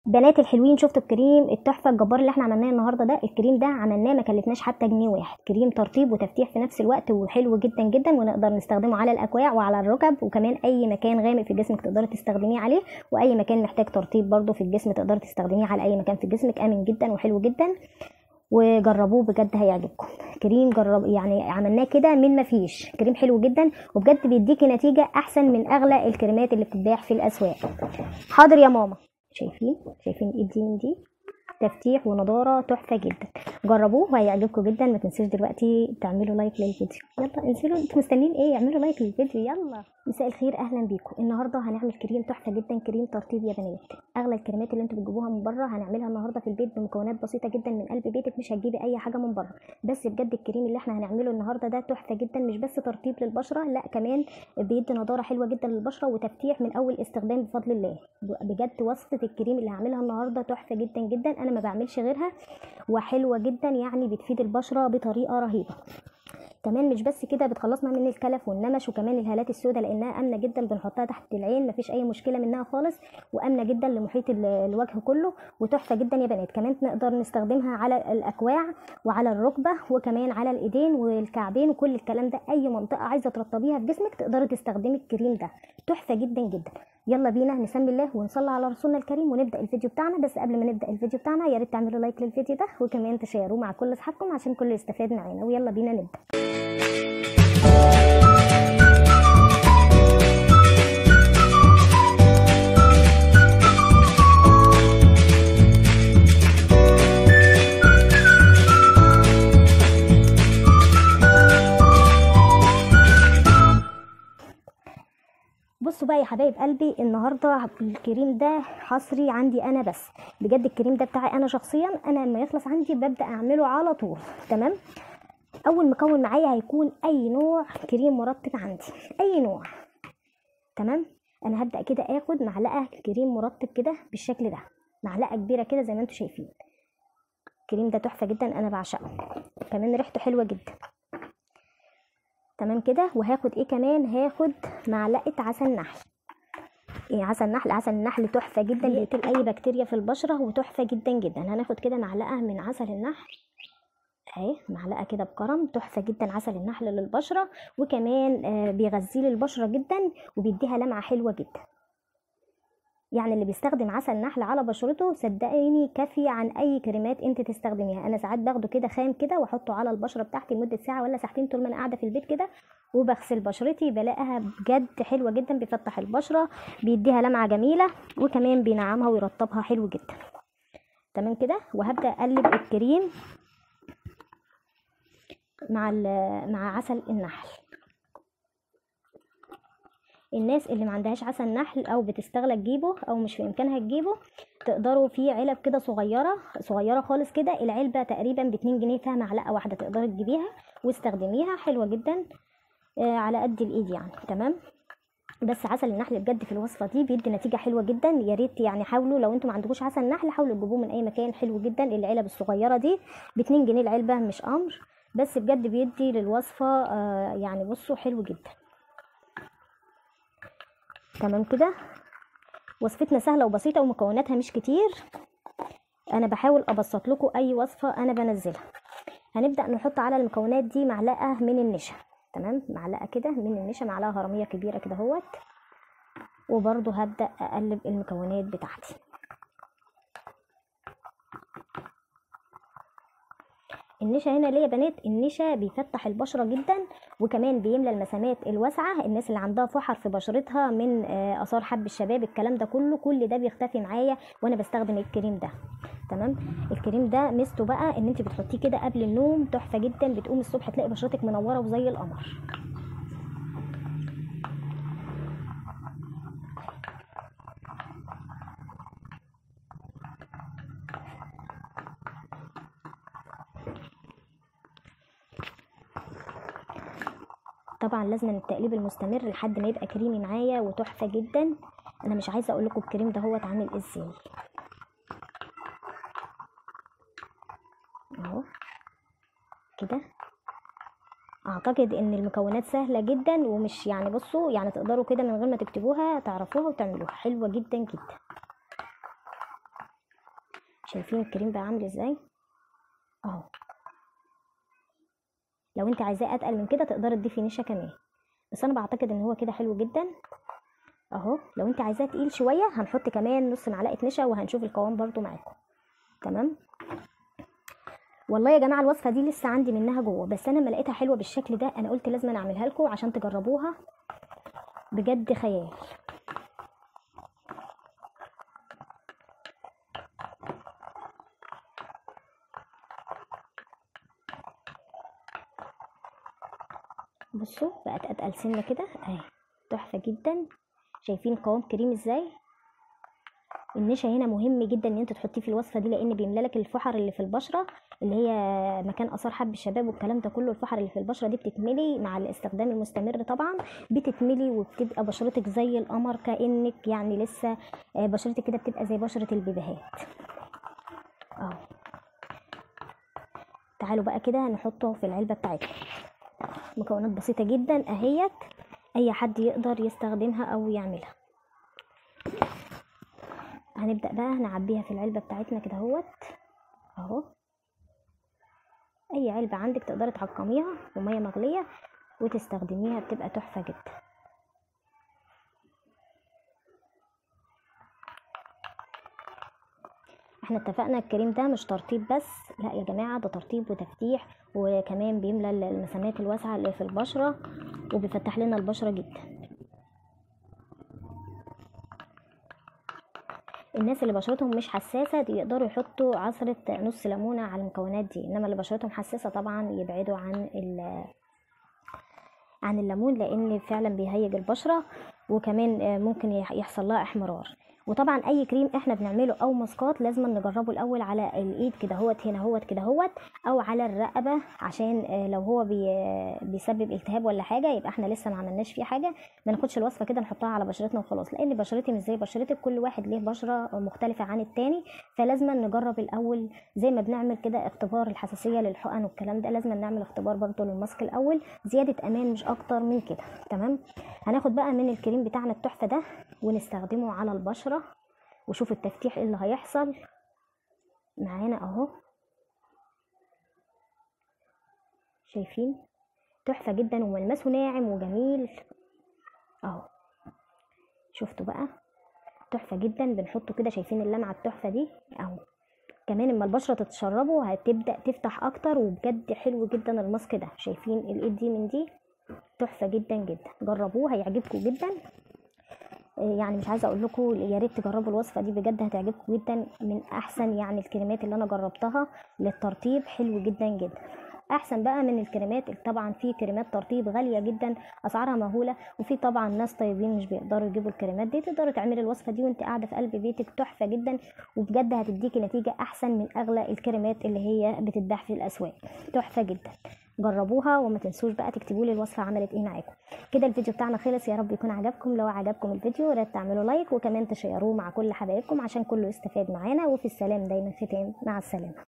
بنات الحلوين شفتوا الكريم التحفه الجبار اللي احنا عملناه النهارده ده الكريم ده عملناه ما كلفناش حتى جنيه واحد كريم ترطيب وتفتيح في نفس الوقت وحلو جدا جدا ونقدر نستخدمه على الاكواع وعلى الركب وكمان اي مكان غامق في جسمك تقدري تستخدميه عليه واي مكان محتاج ترطيب برده في الجسم تقدري تستخدميه على اي مكان في جسمك امن جدا وحلو جدا وجربوه بجد هيعجبكم كريم جرب يعني عملناه كده من ما فيش كريم حلو جدا وبجد بيديكي نتيجه احسن من اغلى الكريمات اللي بتتباع في الاسواق حاضر يا ماما شايفين شايفين ايد دي من دي تفتيح ونضاره تحفه جدا جربوه وهيعجبكم جدا ما تنسوش دلوقتي تعملوا لايك للفيديو يلا انزلوا انتوا مستنيين ايه اعملوا لايك للفيديو يلا مساء الخير اهلا بيكم النهارده هنعمل كريم تحفه جدا كريم ترطيب يا بنات اغلى الكريمات اللي انتوا بتجيبوها من بره هنعملها النهارده في البيت بمكونات بسيطه جدا من قلب بيتك مش هتجيبي اي حاجه من بره بس بجد الكريم اللي احنا هنعمله النهارده ده تحفه جدا مش بس ترطيب للبشره لا كمان بيدي نضاره حلوه جدا للبشره وتفتيح من اول استخدام بفضل الله بجد وصفه الكريم اللي هعملها النهارده تحفه جدا جدا انا ما بعملش غيرها وحلوه جدا يعني بتفيد البشره بطريقه رهيبه كمان مش بس كده بتخلصنا من الكلف والنمش وكمان الهالات السوداء لانها امنه جدا بنحطها تحت العين مفيش اي مشكله منها خالص وامنه جدا لمحيط الوجه كله وتحفه جدا يا بنات كمان نقدر نستخدمها على الاكواع وعلى الركبه وكمان على الايدين والكعبين وكل الكلام ده اي منطقه عايزه ترطبيها في جسمك تقدري تستخدمي الكريم ده تحفه جدا جدا يلا بينا نسمي الله ونصلي على رسولنا الكريم ونبدا الفيديو بتاعنا بس قبل ما نبدا الفيديو بتاعنا يا ريت تعملوا لايك للفيديو ده وكمان تشيروه مع كل اصحابكم عشان كل يستفاد معانا ويلا بينا نبدا بصوا بقى يا حبايب قلبي النهارده الكريم ده حصري عندي انا بس بجد الكريم ده بتاعي انا شخصيا انا لما يخلص عندي ببدا اعمله على طول تمام اول مكون معايا هيكون اي نوع كريم مرطب عندي اي نوع تمام انا هبدا كده اخد معلقه كريم مرطب كده بالشكل ده معلقه كبيره كده زي ما انتم شايفين الكريم ده تحفه جدا انا بعشقه كمان ريحته حلوه جدا تمام كده وهاخد ايه كمان هاخد معلقه عسل نحل ايه عسل نحل عسل النحل تحفه جدا بيقتل اي بكتيريا في البشره وتحفه جدا جدا هناخد كده معلقه من عسل النحل اهي معلقه كده بكرم تحفه جدا عسل النحل للبشره وكمان آه بيغذي البشره جدا وبيديها لمعه حلوه جدا يعني اللي بيستخدم عسل نحل على بشرته صدقيني كافي عن اي كريمات انت تستخدميها انا ساعات باخده كده خام كده واحطه على البشره بتاعتي لمده ساعه ولا ساعتين طول ما انا قاعده في البيت كده وبغسل بشرتي بلاقيها بجد حلوه جدا بيفتح البشره بيديها لمعه جميله وكمان بينعمها ويرطبها حلو جدا تمام كده وهبدا اقلب الكريم مع مع عسل النحل الناس اللي ما عندهاش عسل نحل او بتستغلى تجيبه او مش في امكانها تجيبه تقدروا في علب كده صغيره صغيره خالص كده العلبه تقريبا ب 2 جنيه فيها معلقه واحده تقدري تجيبيها واستخدميها حلوه جدا آه على قد الايد يعني تمام بس عسل النحل بجد في الوصفه دي بيدي نتيجه حلوه جدا يا ريت يعني حاولوا لو انتم ما عندكوش عسل نحل حاولوا تجيبوه من اي مكان حلو جدا العلب الصغيره دي ب 2 جنيه العلبه مش امر بس بجد بيدي للوصفه آه يعني بصوا حلو جدا تمام كده وصفتنا سهلة وبسيطة ومكوناتها مش كتير انا بحاول ابسط لكم اي وصفة انا بنزلها هنبدأ نحط على المكونات دي معلقة من النشا تمام معلقة كده من النشا معلقة هرمية كبيرة كده اهوت وبرضو هبدأ اقلب المكونات بتاعتي النشا هنا ليه يا بنات النشا بيفتح البشره جدا وكمان بيملى المسامات الواسعه الناس اللي عندها فحر في بشرتها من اثار حب الشباب الكلام ده كله كل ده بيختفي معايا وانا بستخدم الكريم ده تمام الكريم ده ميزته بقى ان انت بتحطيه كده قبل النوم تحفه جدا بتقوم الصبح تلاقي بشرتك منوره وزي القمر طبعا لازم التقليب المستمر لحد ما يبقى كريمي معايا وتحفه جدا انا مش عايزه اقول لكم الكريم ده هو اتعمل ازاي اهو كده اعتقد ان المكونات سهله جدا ومش يعني بصوا يعني تقدروا كده من غير ما تكتبوها تعرفوها وتعملوها حلوه جدا جدا شايفين الكريم بقى عامل ازاي اهو لو انت عايزاه اتقل من كده تقدري تضيفي نشا كمان بس انا بعتقد ان هو كده حلو جدا اهو لو انت عايزاه تقيل شويه هنحط كمان نص معلقه نشا وهنشوف القوام برضو معاكم تمام والله يا جماعه الوصفه دي لسه عندي منها جوه بس انا ما لقيتها حلوه بالشكل ده انا قلت لازم اعملها لكم عشان تجربوها بجد خيال بصوا بقت اتقل سنه كده اهي تحفه جدا شايفين قوام كريم ازاي النشا هنا مهم جدا ان انت تحطيه في الوصفه دي لان بيملى لك الفحر اللي في البشره اللي هي مكان اثار حب الشباب والكلام ده كله الفحر اللي في البشره دي بتتملي مع الاستخدام المستمر طبعا بتتملي وبتبقى بشرتك زي القمر كانك يعني لسه آه، بشرتك كده بتبقى زي بشره البيبيهات اهو تعالوا بقى كده نحطه في العلبه بتاعتنا مكونات بسيطه جدا اهيت اي حد يقدر يستخدمها او يعملها هنبدأ بقى نعبيها في العلبة بتاعتنا كده اهوت اهو اي علبة عندك تقدري تعقميها بمية مغلية وتستخدميها بتبقى تحفة جدا احنا اتفقنا الكريم ده مش ترطيب بس لا يا جماعة ده ترطيب وتفتيح وكمان بيملى المسامات الواسعة اللي في البشرة وبيفتح لنا البشرة جدا الناس اللي بشرتهم مش حساسة دي يقدروا يحطوا عصرة نص ليمونة على المكونات دي انما اللي بشرتهم حساسة طبعا يبعدوا عن ال عن الليمون لان فعلا بيهيج البشرة وكمان آه، ممكن يح- يحصل لها احمرار وطبعا اي كريم احنا بنعمله او ماسكات لازم نجربه الاول على الايد كده هوت هنا هوت كده هوت او على الرقبه عشان آه، لو هو بي بيسبب التهاب ولا حاجه يبقى احنا لسه ما عملناش فيه حاجه ما ناخدش الوصفه كده نحطها على بشرتنا وخلاص لان بشرتي مش زي بشرتك كل واحد ليه بشره مختلفه عن التاني فلازم نجرب الاول زي ما بنعمل كده اختبار الحساسيه للحقن والكلام ده لازم نعمل اختبار برضه للماسك الاول زياده امان مش اكتر من كده تمام هناخد بقى من الكريم بتاعنا التحفه ده ونستخدمه على البشره وشوف التفتيح إيه اللي هيحصل معانا اهو شايفين تحفه جدا وملمسه ناعم وجميل اهو شفتوا بقى تحفه جدا بنحطه كده شايفين اللمعه التحفه دي اهو كمان اما البشره تتشربه هتبدا تفتح اكتر وبجد حلو جدا الماسك ده شايفين الايد دي من دي تحفه جدا جدا جربوه هيعجبكم جدا إيه يعني مش عايزه اقول لكم يا ريت تجربوا الوصفه دي بجد هتعجبكم جدا من احسن يعني الكريمات اللي انا جربتها للترطيب حلو جدا جدا احسن بقى من الكريمات طبعا في كريمات ترطيب غاليه جدا اسعارها مهوله وفي طبعا ناس طيبين مش بيقدروا يجيبوا الكريمات دي تقدروا تعملي الوصفه دي وانت قاعده في قلب بيتك تحفه جدا وبجد هتديكي نتيجه احسن من اغلى الكريمات اللي هي بتتباع في الاسواق تحفه جدا جربوها وما تنسوش بقى تكتبوا لي الوصفه عملت ايه معاكم كده الفيديو بتاعنا خلص يا رب يكون عجبكم لو عجبكم الفيديو يا ريت تعملوا لايك وكمان تشيروه مع كل حبايبكم عشان كله يستفاد معانا وفي السلام دايما ختام مع السلامه